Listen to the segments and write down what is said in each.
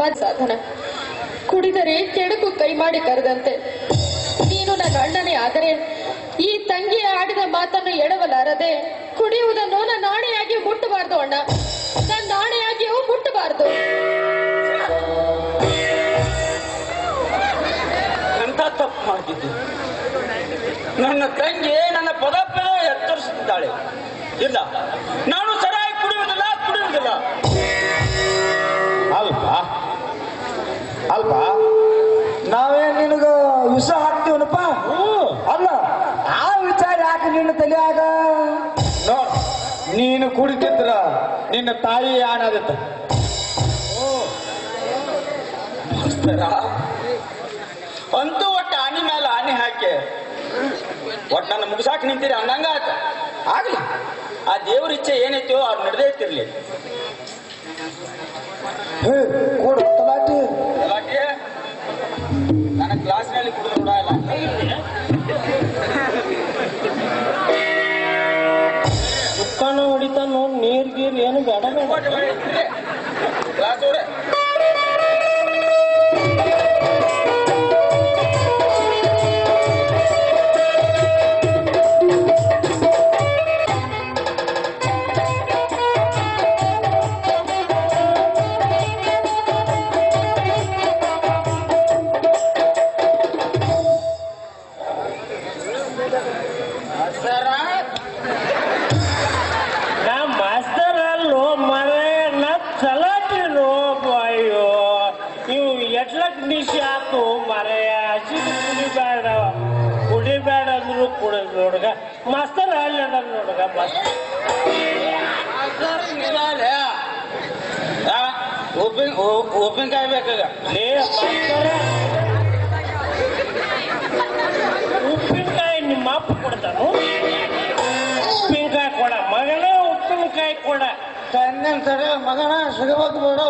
ಸಾಧನ ಕುಡಿದರೆ ಕೆಡುಕು ಕೈ ಮಾಡಿ ಕರೆದಂತೆ ನೀನು ನನ್ನ ಅಣ್ಣನೇ ಆದರೆ ಈ ತಂಗಿ ಆಡಿದ ಮಾತನ್ನು ಎಡವಲಾರದೆ ಕುಡಿಯುವುದನ್ನು ನನ್ನ ನಾಣೆಯಾಗಿ ಮುಟ್ಟಬಾರ್ದು ಅಣ್ಣ ನನ್ನ ನಾಣೆಯಾಗಿಯೂ ಮುಟ್ಟಬಾರ್ದು ಎಂತ ತಪ್ಪು ಮಾಡಿದ್ದು ನನ್ನ ತಂಗಿ ನನ್ನ ಪದ ಪದ ಎತ್ತರಿಸುತ್ತಿದ್ದಾಳೆ ಇಲ್ಲ ನಾನು ಸರಿಯಾಗಿ ಕುಡಿಯುವುದಿಲ್ಲ ಕುಡಿಯುವುದಿಲ್ಲ ಅಲ್ಪ ಅಲ್ಪ ನಾವೇ ನಿನಗ ವಿಷ ಹಾಕ್ತೀವನಪ್ಪ ಅಲ್ಲ ಆ ವಿಚಾರ ಯಾಕೆ ನಿನ್ನ ತಲೆಯಾಗ ನೋಡ್ ನೀನು ಕುಡಿತಿದ್ರ ನಿನ್ನ ತಾಯಿ ಆನಾದಿತ್ತ ಮಾಸ್ತರ, ಅಂತೂ ಒಟ್ಟು ಆನಿ ಮೇಲೆ ಆನಿ ಹಾಕಿ ಒಟ್ಟು ನನ್ನ ಮುಗಿಸಾಕ್ ನಿಂತೀರಿ ಅನ್ನಂಗ ಆಯ್ತು ಆಗ್ಲಿ ಆ ದೇವ್ರ ಇಚ್ಛೆ ಏನೈತೋ ಅವ್ರು ನಡೆದೇ ಇರ್ತಿರ್ಲಿ ಹೇ ಕೊಡು ತಲಾಟಿ ಗಲಾಟೆ ನನ್ನ ಕ್ಲಾಸ್ನಲ್ಲಿ ಕುಡಿದು ನೋಡಲ್ಲ ಉಕ್ಕಣ ಹೊಡಿತಾನು ನೀರ್ ಗೀರ್ ಏನು ಬೇಡ ಬೇಡ ಕ್ಲಾಸ್ ಅವ್ರೆ ನಾ ಮಾಸ್ತರ್ ಅಲ್ಲೋ ಮರೆ ನಾ ಚಲಾಟಿನೋ ಅಯ್ಯೋ ನೀವು ಎಟ್ಲಕ್ ನಿಶಿ ಆತು ಮರೆಯ ಹಸಿದು ಕುಡಿಬೇಡ ಕುಡಿಬೇಡ ಅಂದ್ರು ಕುಡಿ ನೋಡ್ಗ ಮಾಸ್ತರ್ ಅಲ್ಲಿ ಅದ ನೋಡ್ಗ ಮಾಸ್ತರ್ ಉಪ್ಪಿನ ಉಪ್ಪಿನಕಾಯಿ ಬೇಕಾಗ ಲೇ ಮಾಸ್ತರ ಉಪ್ಪಿನಕಾಯಿ ನಿಮ್ಮ ಅಪ್ಪ ಕೊಡ್ತಾನು ಉಪ್ಪಿನಕಾಯಿ ಕೊಡ ಮಗನೇ ಉಪ್ಪಿನಕಾಯಿ ಕೊಡ ತಡೆ ಮಗನ ಸಿಗಬೇಕು ಬಿಡು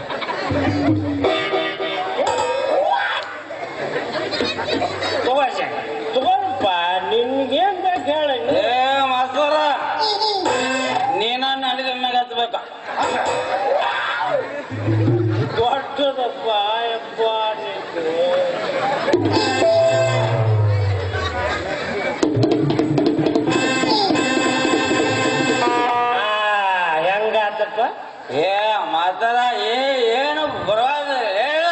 ತಗೋಶ ತಗೋಪ್ಪ ನಿನ್ಗೇನ್ ಬೇಕು ಹೇಳ ಏ ಮಾಸ್ತರ ನೀನ ನಡೆದ ಮ್ಯಾಗ ಹತ್ಬೇಕ ದೊಡ್ಡದಪ್ಪ ಯಪ್ಪ ನಿಂದು ಹೆಂಗಾತಪ್ಪ ಏ ಮಾಸ್ತರ ಏ ಏನು ಬರವಾದ ಹೇಳ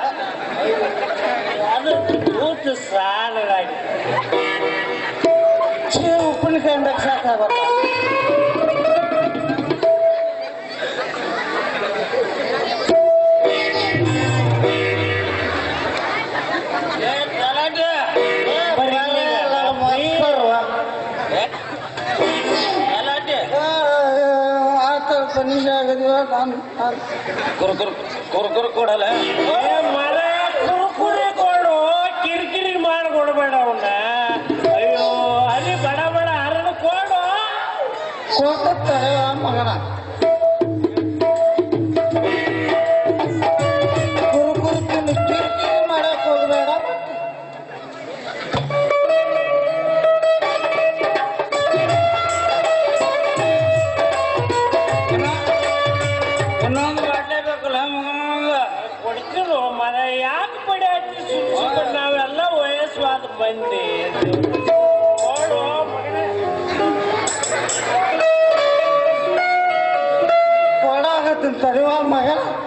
ಅದು ಕೂತ ಸಾಲಗಾಗಿ ಉಪ್ಪಿನಕಾಯಿ ಸಾಕಾಗತ್ತ ಏ ಗಲಾಟೆ ಬರೀ ಏ, ಗಲಾಟೆ ಕುರು ಕುರು ಕುರು ಕುರು ಕೊಡಲ್ಲ ಏ ಮರ ಕುರುಕುರಿ ಕೊಡು ಕಿರಿಕಿರಿ ಮಾಡ್ಕೊಡ್ಬೇಡ ಅವನ್ನ ಅಯ್ಯೋ ಅಲ್ಲಿ ಬಡ ಬಡ ಹರಣ ಕೊಡು ಮಗನ ಕುರು ಕುರು ತಿನ್ನು ಕಿರಿಕಿರಿ ಮಾಡಕ್ ಹೋಗ್ಬೇಡ ಇನ್ನೊಂದು ಬಾಟ್ಲೆ ಬೇಕಲ್ಲ ಮಗ ಕೊಡ್ತಿರು ಮರ ಯಾಕೆ ಬಡಿ ಹಚ್ಚಿ ಸುಮ್ಸುಮ್ನೆ ನಾವೆಲ್ಲ ವಯಸ್ಸಾದ ಮಂದಿ ಕೊಡು ಮಗನೇ ಕೊಡಾಗತ್ತೀನಿ ತಡಿವ ಮಗ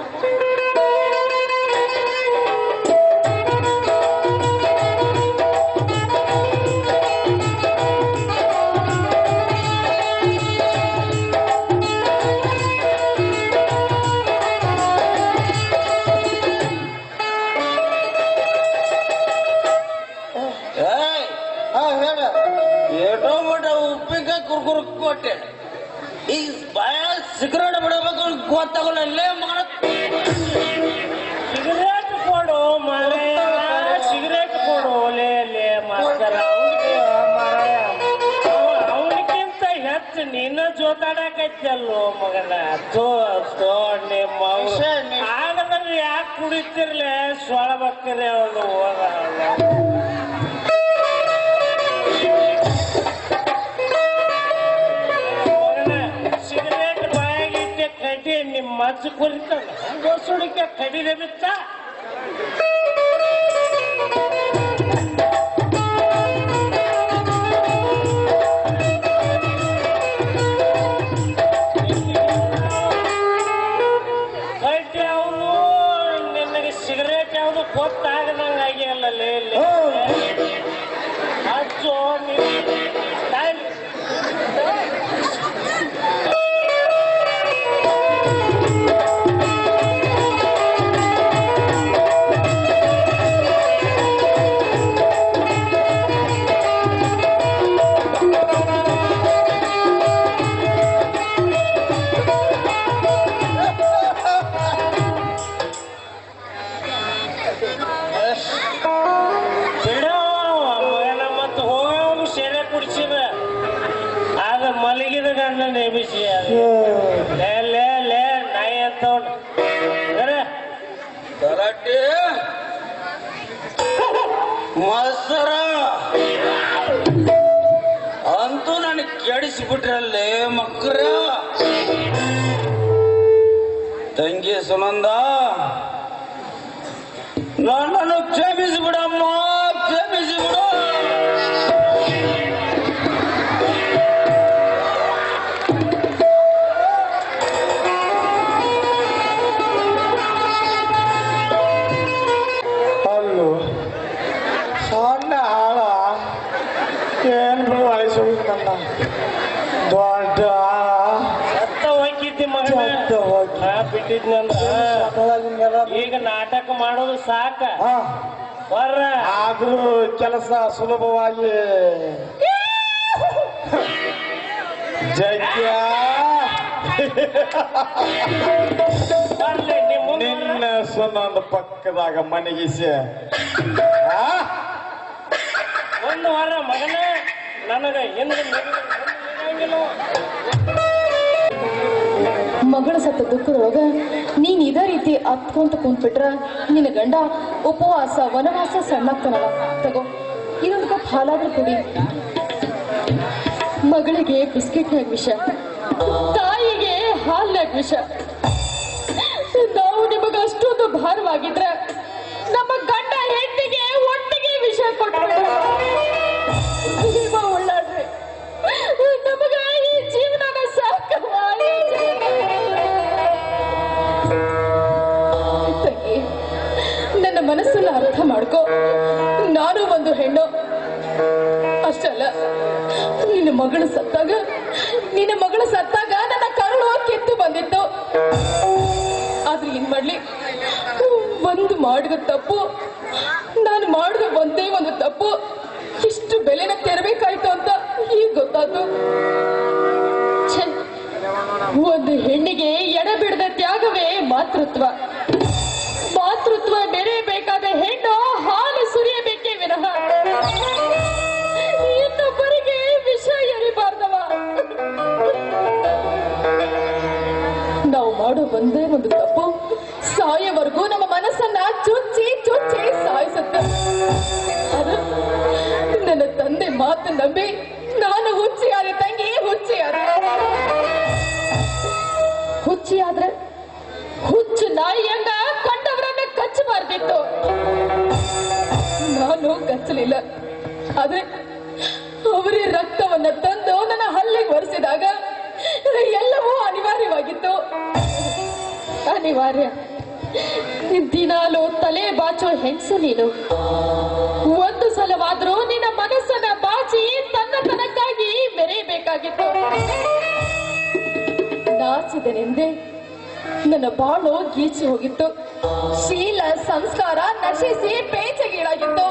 ಏಯ್ ಹಾ ಹೇಳ ಏಟೋ ಮಟ ಉಪ್ಪಿನಕಾಯಿ ಕುರ್ಕುರು ಕೊಟ್ಟೆ ಈ ಬಾಯ ಸಿಗರೇಟ್ ಬಿಡಬೇಕು ಗೊತ್ತಾಗಲ್ಲ ಇಲ್ಲೇ ಮಗನ ಸಿಗರೇಟ್ ಕೊಡು ಮರ ಸಿಗರೇಟ್ ಕೊಡು ಲೇ ಲೇ ಮಾಸ್ತರ ಅವನಿಗಿಂತ ಹೆಚ್ಚು ನಿನ್ನ ಜೋತಾಡಕೈತಲ್ಲೋ ಮಗನ ತೋ ತೋ ನಿಮ್ಮ ಆಗದ್ರೆ ಯಾಕೆ ಕುಡಿತಿರ್ಲೆ ಸೊಳ ಬಕ್ಕರೆ ಅವನು ಹೋಗ ಸಿಗರೇಟ್ ಬಾಯಾಗಿಟ್ಟೆ ಕಟ್ಟಿ ನಿಮ್ಮ ಮನಸ್ಸು ಕುರಿತಾನ ಬೋಸುಡಿಕೆ ಕಡಿದೆ ಬಿತ್ತ ಕಟ್ಟಿ ಯಾವುದು ನಿನಗೆ ಸಿಗರೇಟ್ ಯಾವುದು ಗೊತ್ತಾಗದಂಗ ಆಗ್ಯಾಲ್ಲ ಲೇ ಲೇ. ಹಚ್ಚು ನೀನು. ಟೈಮ್ ಬಿಡೋ ಮಗನ ಮತ್ತು ಹೋಗವ್ ಸೆರೆ ಕುಡಿಸಿದ ಆಗ ಮಲಗಿದ ಗಂಡ ನೇಮಿಸಿ ಅದು. ಲೇ ಲೇ ಲೇ ನಾಯಿ ಅಂತವನ್ ಗಲಾಟೆ ಮೊಸರ ಅಂತೂ ನನಗೆ ಕೆಡಿಸಿಬಿಟ್ರಲ್ಲೇ ಮಕ್ಕಳ ತಂಗಿ ಸುನಂದ ನನ್ನನ್ನು ಕ್ಷಮಿಸಿಬಿಡಮ್ಮ ಕ್ಷಮಿಸಿಬಿಡು ಅಲ್ಲು ಸಣ್ಣ ಆಳ ಏನು ಅಳಿಸೋದು ನನ್ನ ದೊಡ್ಡ ಆಳ ಸತ್ತ ಹೋಗಿದ್ದಿ ಮಗನ ಸತ್ತ ಹೋಗಿ. ಹಾ ಬಿಟ್ಟಿದ್ನಂದ್ರ ಸತ್ತೊಳಗಿಂದೆಲ್ಲ ಈಗ ನಾಟಕ ಮಾಡೋದು ಸಾಕ ಹಾ ಬರ್ರ ಆದ್ರೂ ಕೆಲಸ ಸುಲಭವಾಗಿ ಜಗ್ಗ ಬರ್ಲಿ ನಿಮ್ಮ ಮುಂದೆ ಬರ್ರ. ನಿನ್ನ ಸುನ್ನೊಂದು ಪಕ್ಕದಾಗ ಮನೆಗಿಸಿ ಆ? ಒಂದು ವಾರ ಮಗನ ನನಗ ಹಿಂದೆ ನಿಲ್ಲಂಗಿಲ್ಲ ಮಗಳ ಸತ್ತ ದುಃಖದೊಳಗ ನೀನ್ ಇದೇ ರೀತಿ ಅತ್ಕೊಂತ ಕುಂತ್ಬಿಟ್ರ ನಿನ್ನ ಗಂಡ ಉಪವಾಸ ವನವಾಸ ಸಣ್ಣಕ್ಕನವ ತಗೋ ಇದೊಂದು ಕಪ್ ಹಾಲಾದ್ರೂ ಕುಡಿ ಮಗಳಿಗೆ ಬಿಸ್ಕೆಟ್ನಾಗ ವಿಷ ತಾಯಿಗೆ ಹಾಲ್ನಾಗ ವಿಷ ನಾವು ನಿಮಗ ಅಷ್ಟೊಂದು ಭಾರವಾಗಿದ್ರ ನಮ್ಮ ಗಂಡ ಹೆಂಡತಿಗೆ ಒಟ್ಟಿಗೆ ವಿಷ ಕೊಟ್ಬಿಟ್ರ ನಿಮ್ಮ ಉಳ್ಳಾಡ್ರಿ ನಮಗ ಈ ಜೀವನನ ಸಾಕವ್ವ, ಈ ಜೀವನ. ತಂಗಿ ನನ್ನ ಮನಸ್ಸನ್ನ ಅರ್ಥ ಮಾಡ್ಕೋ ನಾನು ಒಂದು ಹೆಣ್ಣು ಅಷ್ಟಲ್ಲ ನಿನ್ನ ಮಗಳು ಸತ್ತಾಗ ನಿನ್ನ ಮಗಳು ಸತ್ತಾಗ ನನ್ನ ಕರುಳು ಕಿತ್ತು ಬಂದಿತ್ತು ಆದ್ರೆ ಏನ್ ಮಾಡ್ಲಿ ಒಂದು ಮಾಡಿದ ತಪ್ಪು ನಾನು ಮಾಡಿದ ಒಂದೇ ಒಂದು ತಪ್ಪು ಇಷ್ಟು ಬೆಲೆನ ತೆರಬೇಕಾಯ್ತು ಅಂತ ಈಗ ಗೊತ್ತಾಯ್ತು ಛೆ, ಒಂದು ಹೆಣ್ಣಿಗೆ ಎಡಬಿಡದ ತ್ಯಾಗವೇ ಮಾತೃತ್ವ ಮಾತೃತ್ವ ಮೆರೆಯಬೇಕಾದ ಹೆಣ್ಣು ಹಾಲು ಸುರಿಯಬೇಕೇ ವಿನಃ ಇನ್ನೊಬ್ಬರಿಗೆ ವಿಷ ಎರಿಬಾರ್ದವ ನಾವು ಮಾಡೋ ಒಂದೇ ಒಂದು ತಪ್ಪು ಸಾಯವರೆಗೂ ನಮ್ಮ ಮನಸ್ಸನ್ನ ಚುಚ್ಚಿ ಚುಚ್ಚಿ ಸಾಯಿಸುತ್ತೆ ಅದು ನನ್ನ ತಂದೆ ಮಾತು ನಂಬಿ ನಾನು ಹುಚ್ಚಿಯಾದೆ ತಂಗಿ ಹುಚ್ಚಿಯಾದೆ ಹುಚ್ಚಿಯಾದ್ರೆ ಹುಚ್ಚು ನಾಯಿಯಂಗ ಕಂಡವರನ್ನ ಕಚ್ಚಬಾರ್ದಿತ್ತು ನಾನು ಕಚ್ಚಲಿಲ್ಲ ಆದ್ರೆ ಅವರೇ ರಕ್ತವನ್ನ ತಂದು ನನ್ನ ಹಲ್ಲಿಗೆ ಒರೆಸಿದಾಗ ಎಲ್ಲವೂ ಅನಿವಾರ್ಯವಾಗಿತ್ತು ಅನಿವಾರ್ಯ ದಿನಾಲು ತಲೆ ಬಾಚೋ ಹೆಂಗಸು ನೀನು ಒಂದು ಸಲವಾದ್ರೂ ನಿನ್ನ ಮನಸ್ಸನ್ನ ಬಾಚಿ ತನ್ನ ತನಕ್ಕಾಗಿ ಮೆರೆಯಬೇಕಾಗಿತ್ತು ನಾಚಿದನೆಂದೇ ನನ್ನ ಬಾಳು ಗೀಚಿ ಹೋಗಿತ್ತು ಶೀಲ ಸಂಸ್ಕಾರ ನಶಿಸಿ ಪೇಚೆಗೀಡಾಗಿತ್ತು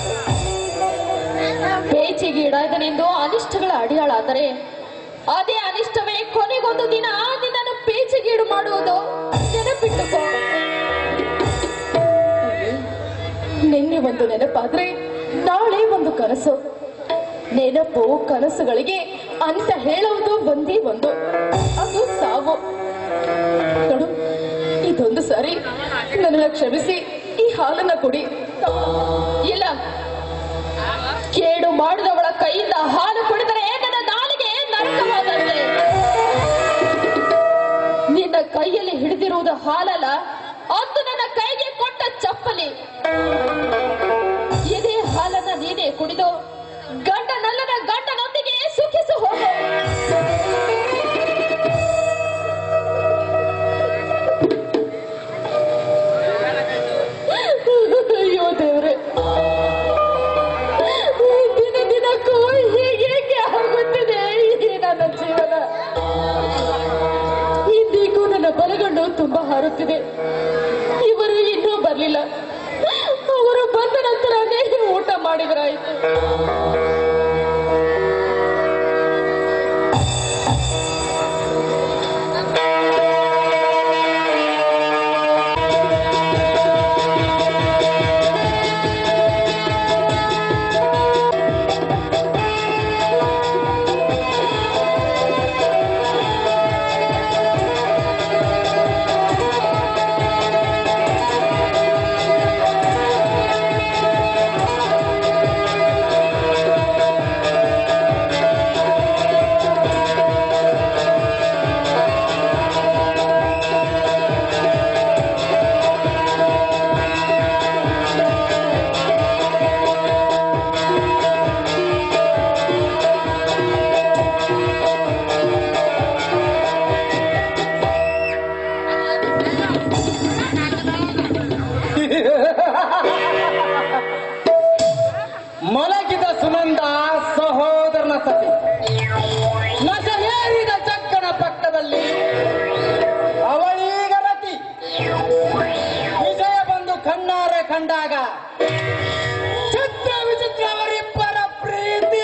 ಪೇಚೆಗೀಡಾದನೆಂದು ಅನಿಷ್ಟಗಳ ಅಡಿಯಾಳಾದರೆ ಅದೇ ಅನಿಷ್ಟವೇ ಕೊನೆಗೊಂದು ದಿನ ನಿನ್ನನ್ನು ಪೇಚೆಗೀಡು ಮಾಡುವುದು ನೆನಪಿಟ್ಟುಕೋ ನಿನ್ನೆ ಒಂದು ನೆನಪಾದ್ರೆ ನಾಳೆ ಒಂದು ಕನಸು ನೆನಪು ಕನಸುಗಳಿಗೆ ಅಂತ ಹೇಳುವುದು ಒಂದೇ ಒಂದು ಅದು ಸಾವು ನೋಡು ಇದೊಂದು ಸಾರಿ ನನ್ನ ಕ್ಷಮಿಸಿ ಈ ಹಾಲನ್ನ ಕೊಡಿ ಇಲ್ಲ ಕೇಡು ಮಾಡಿದವಳ ಕೈಯಿಂದ ಹಾಲು ಕುಡಿದರೆ ನನ್ನ ನಾಲಿಗೆ ನರಕವಾದಂತೆ ನಿನ್ನ ಕೈಯಲ್ಲಿ ಹಿಡಿದಿರುವ ಇದು ಹಾಲಲ್ಲ ಅಂದು ನನ್ನ ಕೈಗೆ ಕೊಟ್ಟ ಚಪ್ಪಲಿ ಇದೇ ಹಾಲನ್ನ ನೀನೇ ಕುಡಿದು ಗಂಡನಲ್ಲದ ಗಂಡನೊಂದಿಗೆ ಸುಖಿಸು ಹೋಗು ಅಯ್ಯೋ ದೇವ್ರೆ ದಿನ ದಿನಕ್ಕೂ ಹೀಗೆ ಹೇಗೆ ಆಗುತ್ತಿದೆ ಈ ನನ್ನ ಜೀವನ ಇಂದಿಗೂ ನನ್ನ ಬಲಗಣ್ಣು ತುಂಬಾ ಹಾರುತ್ತಿದೆ ಇವರು ಇನ್ನೂ ಬರ್ಲಿಲ್ಲ ಅವರು ಬಂದ ನಂತರನೇ ಊಟ ಮಾಡಿದ್ರಾಯ್ತು ಮಲಗಿದ ಸುನಂದ ಸಹೋದರನ ಸತಿ ನಶೆಯೇರಿದ ಜಗ್ಗನ ಪಕ್ಕದಲ್ಲಿ ಅವಳೀಗ ರತಿ ವಿಜಯ ಬಂದು ಕಣ್ಣಾರೆ ಕಂಡಾಗ ಚಿತ್ರ ವಿಚಿತ್ರ ಅವರಿಬ್ಬರ ಪ್ರೀತಿ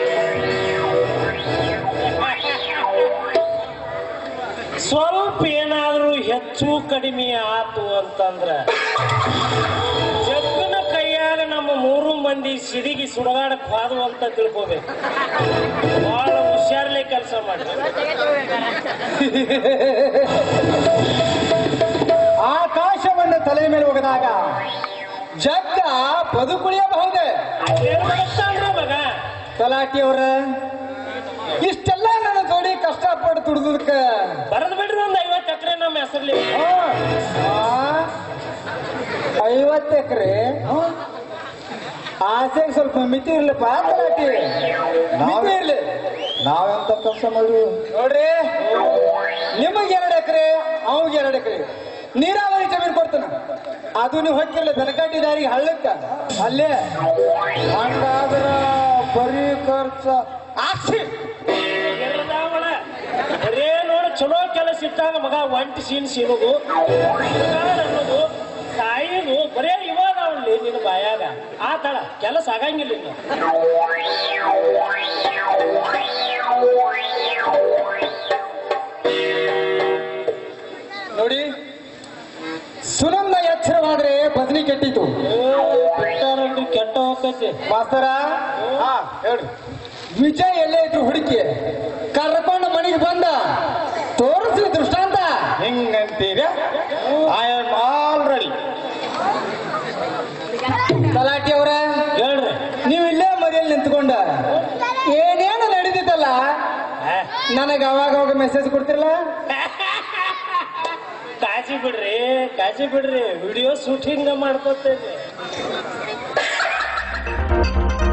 ಸ್ವಲ್ಪ ಏನಾದ್ರೂ ಹೆಚ್ಚು ಕಡಿಮೆ ಆತು ಅಂತಂದ್ರ ಜಗ್ಗನ ಕೈಯಾಗ ನಮ್ಮ ಮೂರು ಮಂದಿ ಸಿಡಿಗಿ ಸುಡಗಾಡಕ್ ಹೋದು ಅಂತ ತಿಳ್ಕೋಬೇಕು ಬಹಳ ಹುಷಾರ್ಲೆ ಕೆಲಸ ಮಾಡಿ ಆಕಾಶವನ್ನು ತಲೆ ಮೇಲೆ ಒಗೆದಾಗ ಜಗ್ಗ ಬದುಕುಳಿಯಬಹುದೇ ಅಲ್ಲೇನ್ ಮಾಡ್ತಾನ್ರ ಮಗ ತಲಾಟಿಯವರ ಇಷ್ಟೆಲ್ಲ ನನ್ನ ಜೋಡಿ ಕಷ್ಟಪಟ್ಟು ದುಡಿದಕ್ಕ ಬರದ್ ಬಿಡ್ರಿ ಒಂದ್ ಐವತ್ತು ಎಕರೆ ನಮ್ಮ ಹೆಸರ್ಲಿ ಐವತ್ತು ಎಕರೆ ಆಸೆಗೆ ಸ್ವಲ್ಪ ಮಿತಿ ಇರ್ಲಪ್ಪ ತಲಾಟಿ ಮಿತಿ ಇರ್ಲಿ ನಾವೆಂತ ಕೆಲಸ ಮಾಡಿ ನೋಡ್ರಿ ನಿಮಗೆ ಎರಡು ಎಕರೆ ಅವಾಗ ಎರಡು ಎಕರೆ ನೀರಾವರಿ ಜಮೀನು ಕೊಡ್ತಾನ ಅದು ನೀವು ಹೊಕ್ಕಿಲ್ಲ ಬೆನಕಟ್ಟಿ ದಾರಿಗೆ ಹಳ್ಳಕ್ಕ ಅಲ್ಲೇ ಹಂಗಾದ್ರ ಬರೀ ಖರ್ಚ ಆಕ್ಷಿ ಇರ್ದಾವಳ. ಬರೇ ನೋಡ ಚಲೋ ಕೆಲಸ ಇಟ್ಟಾಗ ಮಗ ಒಂಟಿ ಸೀನ್ ಸೀನುದು ಅನ್ನೋದು ತಾಯಿದು ಬರೇ ಇವಾಗ ಅವಳಿ ನಿನ್ನ ಬಾಯಾಗ ಆ ತಳ ಕೆಲಸ ಆಗಂಗಿಲ್ಲ ಇನ್ನು ನೋಡಿ ಸುನಂದ ಎಚ್ಚರವಾದ್ರೆ ಬದನಿ ಕೆಟ್ಟಿತು ಬಿಟ್ಟಾರಂದು ಕೆಟ್ಟ ಹೋಗ್ತೈತಿ ಮಾಸ್ತರ ಹಾ ಹೇಳ್ರಿ ವಿಜಯ್ ಎಲ್ಲೇ ಇದ್ರು ಹುಡುಕಿ ಕರ್ಕೊಂಡು ಮನೆಗೆ ಬಂದ ತೋರಿಸಿ ದೃಷ್ಟಾಂತ ಹೆಂಗಂತೀರ ಐ ಆಮ್ ಆಲ್ ರೆಡಿ ತಲಾಟಿ ಅವರ ಹೇಳ್ರಿ ನೀವು ಇಲ್ಲೇ ಮನೆಯಲ್ಲಿ ನಿಂತ್ಕೊಂಡ ಏನೇನು ನಡೆದಿತ್ತಲ್ಲ ಆ, ನನಗೆ ಅವಾಗ ಅವಾಗ ಮೆಸೇಜ್ ಕೊಡ್ತಿರಲ್ಲ ಕಾಜಿ ಬಿಡ್ರಿ ಕಾಜಿ ಬಿಡ್ರಿ ವಿಡಿಯೋ ಶೂಟಿಂಗ್ ಮಾಡ್ಕೊತೇನೆ